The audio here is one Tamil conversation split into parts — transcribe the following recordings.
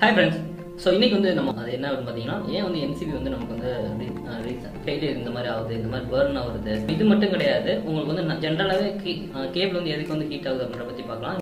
ஹாய் ஃப்ரெண்ட்ஸ் ஸோ இன்னைக்கு வந்து நம்ம அது என்ன அப்படின்னு பார்த்தீங்கன்னா ஏன் வந்து என்சிபி வந்து நமக்கு வந்து ஃபெயிலியர் இந்த மாதிரி ஆகுது இந்த மாதிரி பேர்ன் ஆகுது இது மட்டும் கிடையாது உங்களுக்கு வந்து ஜென்ரலாகவே கேபிள் வந்து எதுக்கு வந்து ஹீட் ஆகுது அப்படின்ற பற்றி பார்க்கலாம்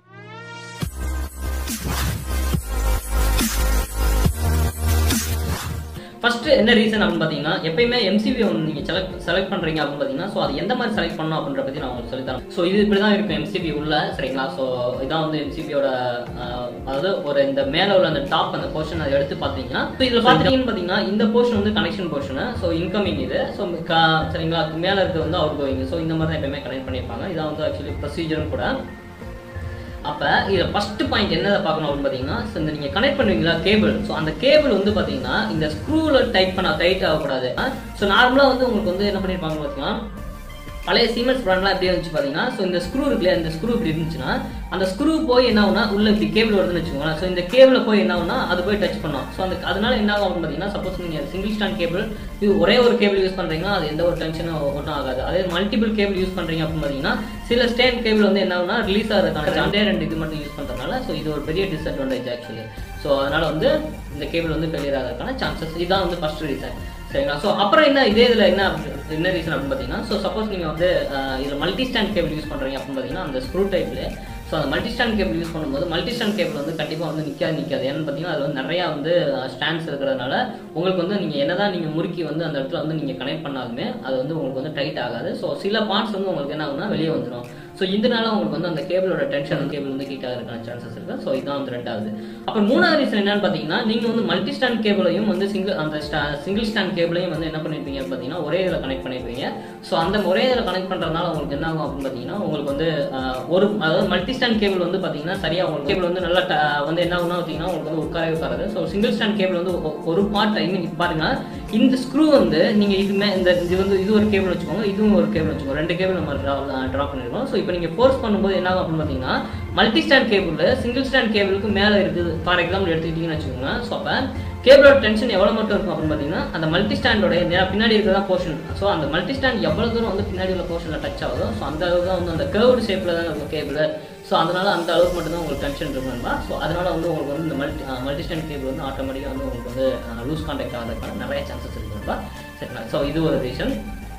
ஃபர்ஸ்ட் என்ன ரீசன் அப்படின்னு பார்த்தீங்கன்னா எப்பயுமே எம்சிபி ஒன்று நீங்கள் செலக்ட் செலக்ட் பண்ணுறீங்க அப்படின்னு பார்த்தீங்கன்னா ஸோ அது எந்த மாதிரி செலக்ட் பண்ணணும் அப்படின்ற பற்றி நான் உங்களுக்கு சொல்லித்தரேன் ஸோ இது இப்படி தான் இருக்கும் எம்சிபி உள்ள சரிங்களா ஸோ இதான் வந்து எம்சிபியோட அதாவது ஒரு இந்த மேலே உள்ள அந்த டாப் அந்த போர்ஷன் அதை எடுத்து பார்த்தீங்கன்னா ஸோ இதில் பார்த்தீங்கன்னு பார்த்தீங்கன்னா இந்த போர்ஷன் வந்து கனெக்ஷன் போர்ஷன் ஸோ இன்கமிங் இது ஸோ சரிங்களா மேலே இருக்கிறது வந்து அவுட் கோயிங் ஸோ இந்த மாதிரி தான் எப்பயுமே கனெக்ட் பண்ணியிருப்பாங்க இதான் வந்து ஆக்சுவலி ப்ரொசீஜரும் கூட அப்போ இதில் ஃபர்ஸ்ட் பாயிண்ட் என்னதை பார்க்கணும் அப்படின்னு பார்த்தீங்கன்னா ஸோ இந்த நீங்கள் கனெக்ட் பண்ணுவீங்களா கேபிள் ஸோ அந்த கேபிள் வந்து பார்த்தீங்கன்னா இந்த ஸ்க்ரூவில் டைட் பண்ண டைட் ஆகக்கூடாது ஸோ நார்மலாக வந்து உங்களுக்கு வந்து என்ன பண்ணியிருப்பாங்க பார்த்தீங்கன்னா பழைய சீமெண்ட்ஸ் ப்ராண்ட்லாம் எப்படி இருந்துச்சு பார்த்தீங்கன்னா ஸோ இந்த ஸ்க்ரூ இருக்குல்லையா இந்த ஸ்க்ரூ இப்படி இருந்துச்சுன்னா அந்த ஸ்க்ரூ போய் என்ன ஆகுனா உள்ள இப்படி கேபிள் வருதுன்னு வச்சுக்கோங்களேன் ஸோ இந்த கேபிளை போய் என்ன ஆகுனா அது போய் டச் பண்ணும் ஸோ அந்த அதனால என்ன ஆகும் அப்படின்னு பார்த்தீங்கன்னா சப்போஸ் நீங்கள் சிங்கிள் ஸ்டாண்ட் கேபிள் இது ஒரே ஒரு கேபிள் யூஸ் பண்ணுறீங்கன்னா அது எந்த ஒரு டென்ஷனும் ஒன்றும் ஆகாது அதே மல்டிபிள் கேபிள் யூஸ் பண்ணுறீங்க அப்படின்னு பார்த்தீங்கன்னா சில ஸ்டேண்ட் கேபிள் வந்து என்ன ஆகுனா ரிலீஸ் ஆகிறதுக்கான ரெண்டே ரெண்டு இது மட்டும் யூஸ் பண்ணுறதுனால ஸோ இது ஒரு பெரிய டிஸ்அட்வான்டேஜ் ஆக்சுவலி ஸோ அதனால வந்து இந்த கேபிள் வந்து ஃபெயிலியர் ஆகிறதுக்கான சான்சஸ் இதுதான் வந்து ஃபர்ஸ்ட் ரீசன் சரிங்களா ஸோ அப்புறம் என்ன இதே இதில் என்ன என்ன ரீசன் அப்படின்னு பார்த்தீங்கன்னா ஸோ சப்போஸ் நீங்கள் வந்து இதில் மல்டி ஸ்டாண்ட் கேபிள் யூஸ் பண்ணுறீங்க அப்படின்னு பார்த்தீங்கன்னா அந்த ஸ்க்ரூ டைப்ல ஸோ அந்த மல்டி ஸ்டாண்ட் கேபிள் யூஸ் பண்ணும்போது மல்டி ஸ்டாண்ட் கேபிள் வந்து கண்டிப்பாக வந்து நிற்காது நிற்காது ஏன்னு பார்த்தீங்கன்னா அதில் வந்து நிறையா வந்து ஸ்டாண்ட்ஸ் இருக்கிறதுனால உங்களுக்கு வந்து நீங்கள் என்னதான் நீங்கள் முறுக்கி வந்து அந்த இடத்துல வந்து நீங்கள் கனெக்ட் பண்ணாலுமே அது வந்து உங்களுக்கு வந்து டைட் ஆகாது ஸோ சில பார்ட்ஸ் வந்து உங்களுக்கு என்ன ஆகுனா வெளியே வந்துடும் ஸோ இதனால உங்களுக்கு வந்து அந்த கேபிளோட டென்ஷன் கேபிள் வந்து ஹீட் ஆகிறதுக்கான சான்சஸ் இருக்கு ஸோ இதான் வந்து ரெண்டாவது அப்புறம் மூணாவது ரீசன் என்னன்னு பார்த்தீங்கன்னா நீங்கள் வந்து மல்டி ஸ்டாண்ட் கேபிளையும் வந்து சிங்கிள் அந்த சிங்கிள் ஸ்டாண்ட் கேபிளையும் வந்து என்ன பண்ணிருப்பீங்க பார்த்தீங்கன்னா ஒரே இதில் கனெக்ட் பண்ணிருப்பீங்க ஸோ அந்த ஒரே இதில் கனெக்ட் பண்ணுறதுனால உங்களுக்கு என்ன ஆகும் அப்படின்னு பார்த்தீங்கன்னா உங்களுக்கு வந்து ஒரு அதாவது மல்டி ஸ்டாண்ட் கேபிள் வந்து பார்த்தீங்கன்னா சரியாக உங்களுக்கு கேபிள் வந்து நல்லா வந்து என்ன ஆகும்னா பார்த்தீங்கன்னா உங்களுக்கு வந்து உட்காரவே உட்காராது ஸோ சிங்கிள் ஸ்டாண்ட் கேபிள் வந்து ஒரு பார்ட் ஐ மீன் பாருங்க இந்த ஸ்க்ரூ வந்து நீங்கள் இதுமே இந்த இது வந்து இது ஒரு கேபிள் வச்சுக்கோங்க இதுவும் ஒரு கேபிள் வச்சுக்கோங்க ரெண்டு கேபிள் நம்ம ட்ரா பண்ணிருக்கோம் ஸோ இப்போ நீங்கள் ஃபோர்ஸ் பண்ணும்போது என்ன ஆகும் அப்படின்னு பார்த்தீங்கன்னா multi stand cable single stand கேபிளுக்கு மேலே இருக்குது ஃபார் எக்ஸாம்பிள் எடுத்துக்கிட்டீங்கன்னு வச்சுக்கோங்க ஸோ அப்போ கேபிளோட டென்ஷன் எவ்வளோ மட்டும் இருக்கும் அப்படின்னு பார்த்தீங்கன்னா அந்த மல்டி ஸ்டாண்டோட பின்னாடி இருக்கிறதா போர்ஷன் ஸோ அந்த மல்டி ஸ்டாண்ட் எவ்வளோ தூரம் வந்து பின்னாடி உள்ள போர்ஷனில் டச் ஆகுதோ ஸோ அந்த அளவுக்கு தான் வந்து அந்த கேர்வ்டு ஷேப்பில் தான் இருக்கும் கேபிள் ஸோ அதனால அந்த அளவுக்கு மட்டும் தான் உங்களுக்கு டென்ஷன் இருக்கும்பா ஸோ அதனால வந்து உங்களுக்கு வந்து இந்த மல்டி மல்டி ஸ்டாண்ட் கேபிள் வந்து ஆட்டோமேட்டிக்காக வந்து உங்களுக்கு வந்து லூஸ் கான்டாக்ட் ஆகிறதுக்கான நிறைய சான்சஸ் இருக்குப்பா சரிங்களா ஸோ இது ஒரு ரீசன்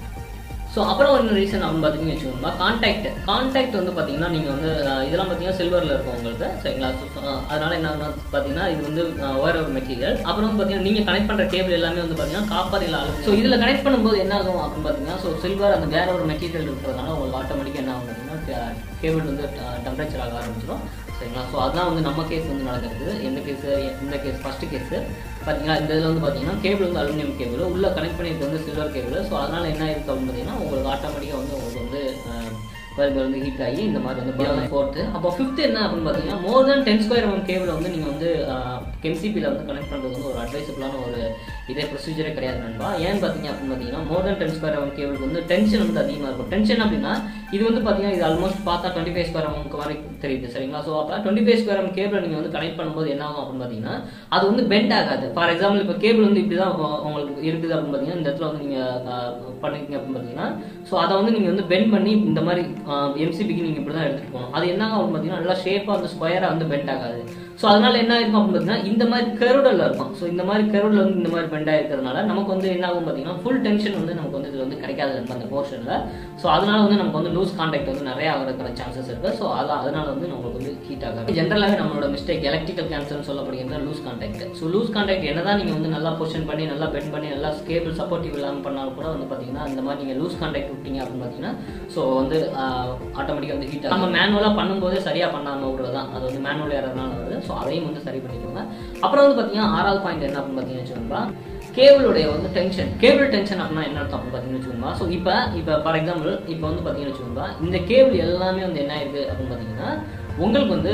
ஸோ அப்புறம் ஒரு ரீசன் அப்படின்னு பார்த்தீங்கன்னு வச்சுக்கோங்க கான்டாக்ட் கான்டாக்ட் வந்து பார்த்தீங்கன்னா நீங்கள் வந்து இதெல்லாம் பார்த்தீங்கன்னா சில்வரில் இருக்கும் உங்களுக்கு சரிங்களா அதனால என்ன பார்த்தீங்கன்னா இது வந்து வேற ஒரு மெட்டீரியல் அப்புறம் வந்து பார்த்தீங்கன்னா நீங்கள் கனெக்ட் பண்ணுற கேபிள் எல்லாமே வந்து பார்த்தீங்கன்னா காப்பர் இல்லை ஸோ இதில் கனெக்ட் பண்ணும்போது என்ன ஆகும் அப்படின்னு பார்த்தீங்கன்னா ஸோ சில்வர் அந்த வேற ஒரு மெட்டீரியல் இருக்கிறதுனால உங்களுக்கு ஆட்டோமேட்டிக்காக என்ன ஆகும் பார்த்தீங்கன்னா கேபிள் வந்து டெம்பரேச்சர் ஆக ஆரம்பிச்சிடும் சரிங்களா ஸோ அதான் வந்து நம்ம கேஸ் வந்து நடக்கிறது எந்த கேஸ் இந்த கேஸ் ஃபஸ்ட்டு கேஸு பார்த்தீங்கன்னா இந்த இதில் வந்து பார்த்தீங்கன்னா கேபிள் வந்து அலுமினியம் கேபிள் உள்ள கனெக்ட் பண்ணிட்டு வந்து சில்வர் கேபிள் ஸோ அதனால் என்ன இருக்குது அப்படின்னு பார்த்தீங்கன்னா உங்களுக்கு ஆட்டோமேட்டிக்காக வந்து உங்களுக்கு வந்து பல்பு வந்து ஹீட் ஆகி இந்த மாதிரி வந்து ஃபோர்த்து அப்போ ஃபிஃப்த் என்ன அப்படின்னு பார்த்தீங்கன்னா more than ten square MM cable வந்து நீங்கள் வந்து எம்சிபியில் வந்து கனெக்ட் பண்ணுறது வந்து ஒரு அட்வைசபிளான ஒரு இதே ப்ரொசீஜரே கிடையாது நண்பா ஏன்னு பார்த்தீங்க அப்படின்னு பார்த்தீங்கன்னா more than ten square MM கேபிளுக்கு வந்து டென்ஷன் வந்து அதிகமாக இருக்கும் டென்ஷன் அப்படின்னா இது வந்து பார்த்தீங்கன்னா இது ஆல்மோஸ்ட் பார்த்தா டுவெண்ட்டி ஃபைவ் ஸ்கொயர் எம்எம்க்கு மாதிரி தெரியுது சரிங்களா ஸோ அப்போ twenty five square M cable நீங்கள் வந்து கனெக்ட் பண்ணும்போது என்ன ஆகும் அப்படின்னு பார்த்தீங்கன்னா அது வந்து பெண்ட் ஆகாது ஃபார் எக்ஸாம்பிள் இப்போ கேபிள் வந்து இப்படி தான் உங்களுக்கு இருக்குது அப்படின்னு பார்த்தீங்கன்னா இந்த இடத்துல வந்து நீங்கள் பண்ணிருக்கீங்க அப்படின்னு பார்த்தீங்கன்னா ஸோ அதை வந்து நீங்கள் வந்து பெண்ட் பண்ணி இந்த மாதிரி எம்சிபிக்கு நீங்கள் இப்படி தான் எடுத்துகிட்டு போகணும் அது என்ன ஆகும் பார்த்தீங்கன்னா நல்லா ஷேப்பாக அந்த ஸ்கொயராக வந்து பெண்ட் ஆகாது ஸோ அதனால என்ன இருக்கும் அப்படின்னு பார்த்தீங்கன்னா இந்த மாதிரி கருடலில் இருக்கும் ஸோ இந்த மாதிரி கருடில் வந்து இந்த மாதிரி பெண்டாக இருக்கிறதுனால நமக்கு வந்து என்ன ஆகும் பார்த்தீங்கன்னா ஃபுல் டென்ஷன் வந்து நமக்கு வந்து இதில் வந்து கிடைக்காது அந்த போர்ஷனில் ஸோ அதனால வந்து நமக்கு வந்து லூஸ் கான்டாக்ட் வந்து நிறைய ஆகிறதுக்கான சான்சஸ் இருக்குது ஸோ அது அதனால வந்து நமக்கு வந்து ஹீட் ஆகாது ஜென்ரலாகவே நம்மளோட மிஸ்டேக் எலக்ட்ரிக்கல் கேன்சர்னு சொல்லப்படுகிறது loose contact so loose contact என்னதான் நீங்கள் வந்து நல்லா பொசிஷன் பண்ணி நல்லா பெண்ட் பண்ணி நல்லா ஸ்கேபிள் சப்போர்ட்டிவ் இல்லாமல் பண்ணாலும் கூட வந்து பார்த்தீங்கன்னா இந்த மாதிரி நீங்கள் லூஸ் கான்டாக்ட் விட்டீங்க அப்படின்னு பார்த்தீங்கன்னா ஸோ வந்து ஆட்டோமேட்டிக்காக வந்து ஹீட் நம்ம மேனுவலாக பண்ணும்போதே சரியாக பண்ணாமல் விடுறது தான் அது வந்து மேனுவல் ஏறதுனால வருது ஸோ அதையும் வந்து சரி பண்ணிக்கோங்க அப்புறம் வந்து பார்த்தீங்கன்னா ஆறாவது பாயிண்ட் என்ன அப்படின்னு பார்த்தீங்கன்னு வச்சுக்கோங்களா கேபிளுடைய வந்து டென்ஷன் கேபிள் டென்ஷன் அப்படின்னா என்ன அர்த்தம் அப்படின்னு பார்த்தீங்கன்னு வச்சுக்கோங்க ஸோ இப்போ இப்போ ஃபார் எக்ஸாம்பிள் இப்போ வந்து பார்த்தீங்கன்னு வச்சுக்கோங்க இந்த கேபிள் எல்லாமே வந்து என்ன இருக்குது அப்படின்னு பார்த்தீங்கன்னா உங்களுக்கு வந்து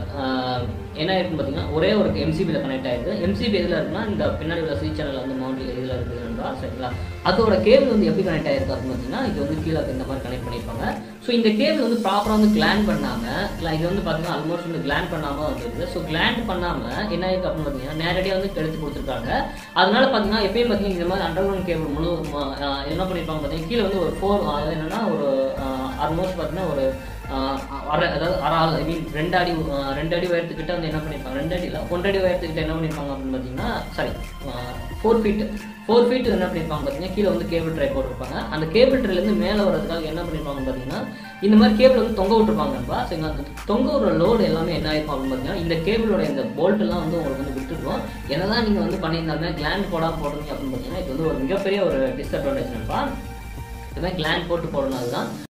என்ன இருக்குன்னு பார்த்தீங்கன்னா ஒரே ஒரு எம்சிபியில் கனெக்ட் ஆயிருக்கு எம்சிபி எதில் இருக்குன்னா இந்த பின்னாடி உள்ள சி சேனல் வந்து மவுண்ட் இதில் இருக்குதுன்றா சரிங்களா அதோட கேபிள் வந்து எப்படி கனெக்ட் ஆயிருக்கு அப்படின்னு பார்த்தீங்கன்னா இது வந்து கீழே இந்த மாதிரி கனெக்ட் பண்ணியிருப்பாங்க ஸோ இந்த கேபிள் வந்து ப்ராப்பராக வந்து கிளாண்ட் பண்ணாமல் இது வந்து பார்த்தீங்கன்னா ஆல்மோஸ்ட் வந்து கிளாண்ட் பண்ணாமல் வந்துருக்கு ஸோ கிளாண்ட் பண்ணாமல் என்ன ஆயிருக்கு அப்படின்னு பார்த்தீங்கன்னா நேரடியாக வந்து எடுத்து கொடுத்துருக்காங்க அதனால பார்த்தீங்கன்னா எப்பயும் பார்த்தீங்கன்னா இந்த மாதிரி அண்டர் கிரவுண்ட் கேபிள் முழு என்ன பண்ணியிருப்பாங்க பார்த்தீங்கன்னா கீழே வந்து ஒரு ஃபோர் அது என்னன்னா ஒரு ஆல்மோஸ்ட் பார்த்தீங்கன்னா ஒரு ஆஹ் அரை அதாவது அரை ஆள் ஐ மீன் ரெண்டு அடி ஆஹ் ரெண்டு அடி உயரத்துக்கிட்ட வந்து என்ன பண்ணியிருப்பாங்க ரெண்டு அடி இல்லை ஒன்றரை அடி உயரத்துக்கிட்ட என்ன பண்ணியிருப்பாங்க அப்படின்னு பார்த்தீங்கன்னா sorry four feet four feet என்ன பண்ணியிருப்பாங்க பார்த்தீங்கன்னா கீழே வந்து கேபிள் ட்ரை போட்டிருப்பாங்க அந்த கேபிள் ட்ரைலேருந்து மேலே வரதுக்காக என்ன பண்ணியிருப்பாங்க பார்த்தீங்கன்னா இந்த மாதிரி கேபிள் வந்து தொங்க விட்டுருப்பாங்கப்பா சரிங்களா அந்த தொங்க விடுற லோடு எல்லாமே என்ன ஆயிருக்கும் அப்படின்னு பார்த்தீங்கன்னா இந்த கேபிளோட இந்த போல்ட் எல்லாம் வந்து உங்களுக்கு வந்து விட்டுருக்கும் என்னதான் நீங்கள் வந்து பண்ணியிருந்தாலுமே கிளாண்ட் போடாம போடுறீங்க அப்படின்னு பார்த்தீங்கன்னா இது வந்து ஒரு மிகப்பெரிய ஒரு டிஸ்அட்வான்டேஜ் நண்பா இதுமாதிரி கிளாண்ட் போட்டு போடணும் அதுதான்